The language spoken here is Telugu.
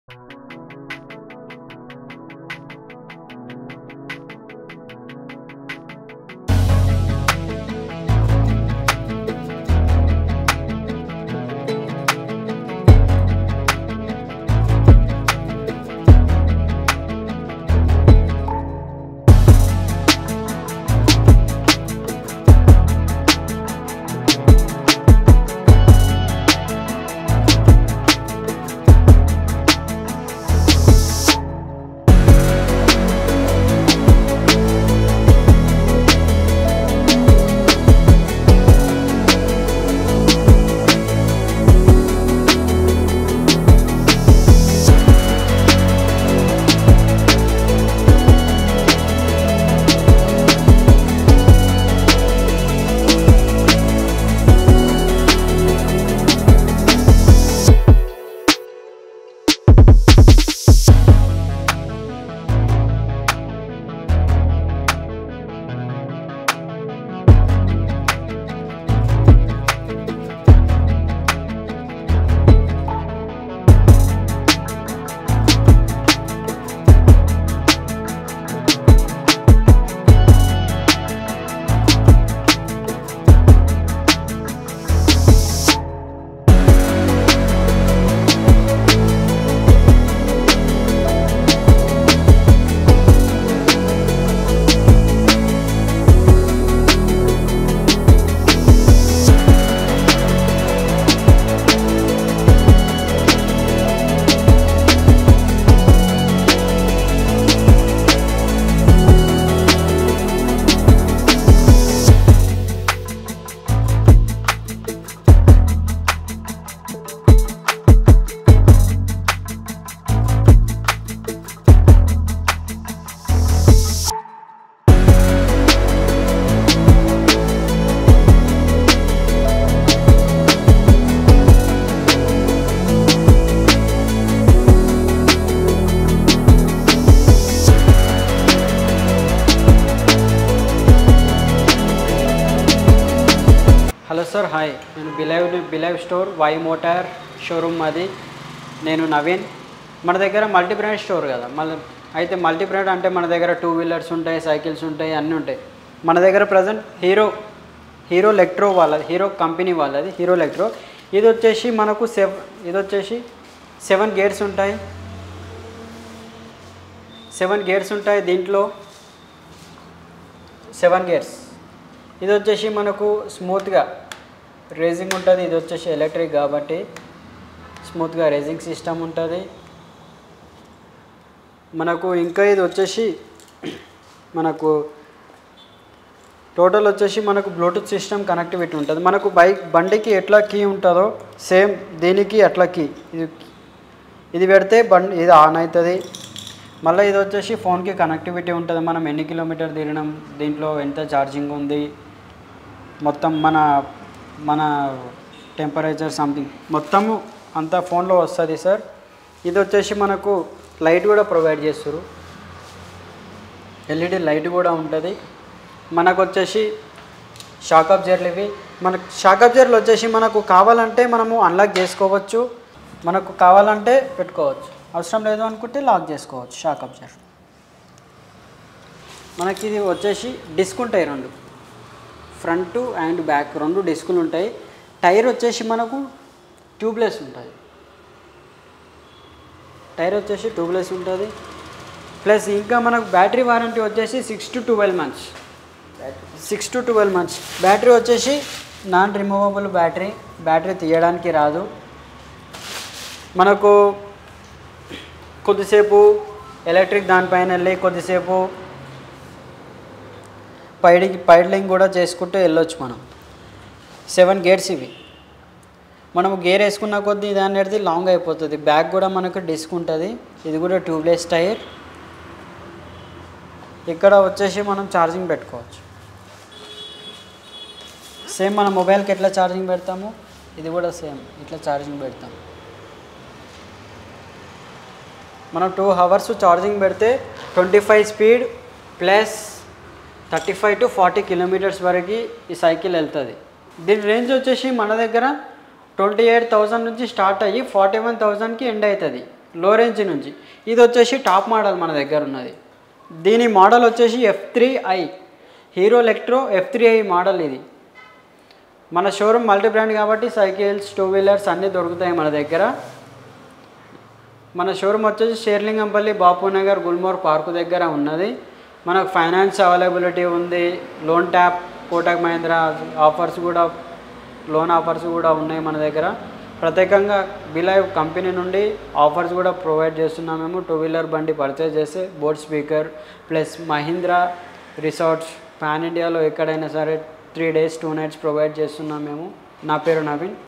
హలో సార్ హాయ్ నేను BLive BLive store Y motor showroom మాది నేను నవీన్ మన దగ్గర మల్టీ బ్రాండ్ స్టోర్ కదా మళ్ళీ అయితే మల్టీ బ్రాండ్ అంటే మన దగ్గర టూ వీలర్స్ ఉంటాయి సైకిల్స్ ఉంటాయి అన్నీ ఉంటాయి మన దగ్గర ప్రజెంట్ హీరో హీరో ఎలక్ట్రో వాళ్ళది హీరో కంపెనీ వాళ్ళది హీరో ఎలక్ట్రో ఇది వచ్చేసి మనకు సెవ్ ఇది వచ్చేసి సెవెన్ గేర్స్ ఉంటాయి సెవెన్ గేర్స్ ఉంటాయి దీంట్లో సెవెన్ గేర్స్ ఇది వచ్చేసి మనకు స్మూత్గా రేసింగ్ ఉంటుంది ఇది వచ్చేసి ఎలక్ట్రిక్ కాబట్టి స్మూత్గా రేసింగ్ సిస్టమ్ ఉంటుంది మనకు ఇంకా ఇది వచ్చేసి మనకు టోటల్ వచ్చేసి మనకు బ్లూటూత్ సిస్టమ్ కనెక్టివిటీ ఉంటుంది మనకు బైక్ బండికి ఎట్లా కీ ఉంటుందో సేమ్ దీనికి అట్లా కీ ఇది ఇది పెడితే బండి ఇది ఆన్ అవుతుంది మళ్ళీ ఇది వచ్చేసి ఫోన్కి కనెక్టివిటీ ఉంటుంది మనం ఎన్ని కిలోమీటర్ తిరగడం దీంట్లో ఎంత ఛార్జింగ్ ఉంది మొత్తం మన మన టెంపరేచర్ సంథింగ్ మొత్తము అంతా ఫోన్లో వస్తుంది సార్ ఇది వచ్చేసి మనకు లైట్ కూడా ప్రొవైడ్ చేస్తారు ఎల్ఈడి లైట్ కూడా ఉంటుంది మనకు వచ్చేసి షాక్ అబ్జర్లు ఇవి మనకు షాక్ అబ్జర్లు వచ్చేసి మనకు కావాలంటే మనము అన్లాక్ చేసుకోవచ్చు మనకు కావాలంటే పెట్టుకోవచ్చు అవసరం లేదు అనుకుంటే లాక్ చేసుకోవచ్చు షాక్ అబ్జర్ మనకి ఇది వచ్చేసి డిస్క్ ఉంటాయి రెండు ఫ్రంట్ అండ్ బ్యాక్ రెండు డిస్కులు ఉంటాయి టైర్ వచ్చేసి మనకు ట్యూబ్లెస్ ఉంటుంది టైర్ వచ్చేసి ట్యూబ్లెస్ ఉంటుంది ప్లస్ ఇంకా మనకు బ్యాటరీ వారంటీ వచ్చేసి six to twelve months six to twelve months battery వచ్చేసి నాన్ రిమూవబుల్ బ్యాటరీ బ్యాటరీ తీయడానికి రాదు మనకు కొద్దిసేపు ఎలక్ట్రిక్ దానిపైన వెళ్ళి కొద్దిసేపు పైడికి పైడ్లింగ్ కూడా చేసుకుంటూ వెళ్ళొచ్చు మనం సెవెన్ గేర్స్ ఇవి మనము గేర్ వేసుకున్న కొద్దీ దాని అనేది లాంగ్ అయిపోతుంది బ్యాక్ కూడా మనకు డిస్క్ ఉంటుంది ఇది కూడా ట్యూబ్లెస్ టైర్ ఇక్కడ వచ్చేసి మనం ఛార్జింగ్ పెట్టుకోవచ్చు సేమ్ మన మొబైల్కి ఎట్లా ఛార్జింగ్ పెడతామో ఇది కూడా సేమ్ ఇట్లా ఛార్జింగ్ పెడతాం మనం టూ అవర్స్ ఛార్జింగ్ పెడితే twenty five speed plus thirty five to forty kilometres వరకు ఈ సైకిల్ వెళ్తుంది దీని రేంజ్ వచ్చేసి మన దగ్గర ట్వంటీ ఎయిట్ థౌజండ్ నుంచి స్టార్ట్ అయ్యి ఫార్టీ వన్ థౌజండ్కి ఎండ్ అవుతుంది లో రేంజ్ నుంచి ఇది వచ్చేసి టాప్ మోడల్ మన దగ్గర ఉన్నది దీని మోడల్ వచ్చేసి F three I hero electro F three I model ఇది మన షోరూమ్ మల్టీ బ్రాండ్ కాబట్టి సైకిల్స్ టూ వీలర్స్ అన్నీ దొరుకుతాయి మన దగ్గర మన షోరూమ్ వచ్చేసి షేర్లింగంపల్లి బాపూనగర్ గుల్మోర్ పార్కు దగ్గర ఉన్నది మనకు ఫైనాన్స్ అవైలబిలిటీ ఉంది loan tap Kotak Mahindra offers కూడా లోన్ ఆఫర్స్ కూడా ఉన్నాయి మన దగ్గర ప్రత్యేకంగా బిలైవ్ కంపెనీ నుండి ఆఫర్స్ కూడా ప్రొవైడ్ చేస్తున్నాం మేము టూ వీలర్ బండి పర్చేజ్ చేస్తే board speaker plus Mahindra resorts pan ఇండియాలో ఎక్కడైనా సరే three days two nights provide చేస్తున్నాం మేము నా పేరు నవీన్